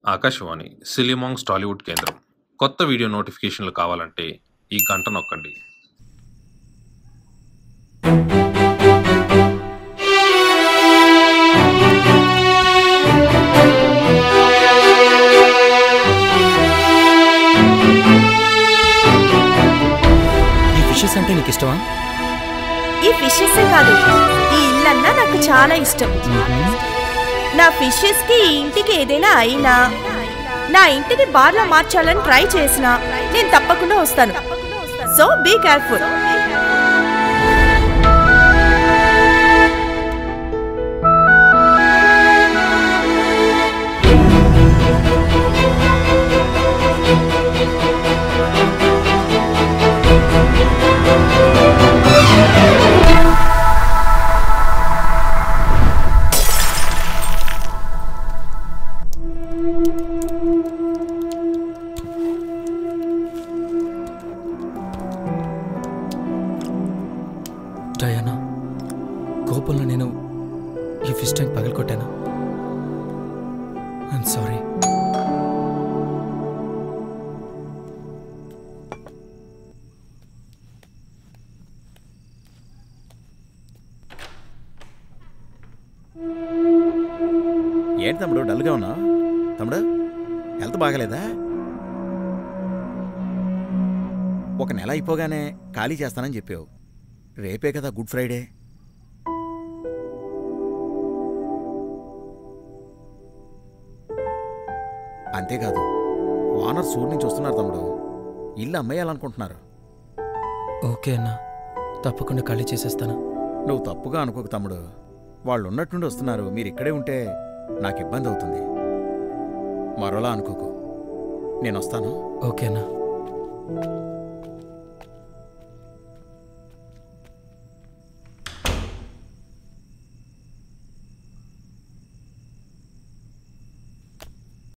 ఆకాశవాణి సిలిమాంగ్స్ టాలీవుడ్ కేంద్రం కొత్త వీడియో నోటిఫికేషన్లు కావాలంటే ఈ గంట నొక్కండి ఈ ఫిషెస్ అంటే నీకు ఇష్టమా ఈ ఫిషెస్ కాదు ఈ ఇల్లన్నా నాకు చాలా ఇష్టం నా ఫిషెస్ కి ఈ ఇంటికి ఏదైనా అయినా నా ఇంటిని బార్లా మార్చాలని ట్రై చేసినా నేను తప్పకుండా వస్తాను సో బీ కేర్ఫుల్ డయానా కోపంలో నేను ఈ ఫిష్ ట్యాంక్ పగలకొట్టాను ఐఎమ్ సారీ ఏంటి తమ్ముడు డల్గా ఉన్నా తమ్ముడు హెల్త్ బాగలేదా ఒక నెల అయిపోగానే ఖాళీ చేస్తానని చెప్పావు రేపే కదా గుడ్ ఫ్రైడే అంతేకాదు ఓనర్ సూర్ నుంచి వస్తున్నారు తమ్ముడు ఇల్లు అమ్మేయాలనుకుంటున్నారు ఓకే అన్నా తప్పకుండా ఖాళీ చేసేస్తాను నువ్వు తప్పుగా అనుకోకు తమ్ముడు వాళ్ళు ఉన్నట్టుండి వస్తున్నారు మీరు ఇక్కడే ఉంటే నాకు ఇబ్బంది అవుతుంది మరోలా అనుకోకు నేను వస్తాను ఓకే అన్నా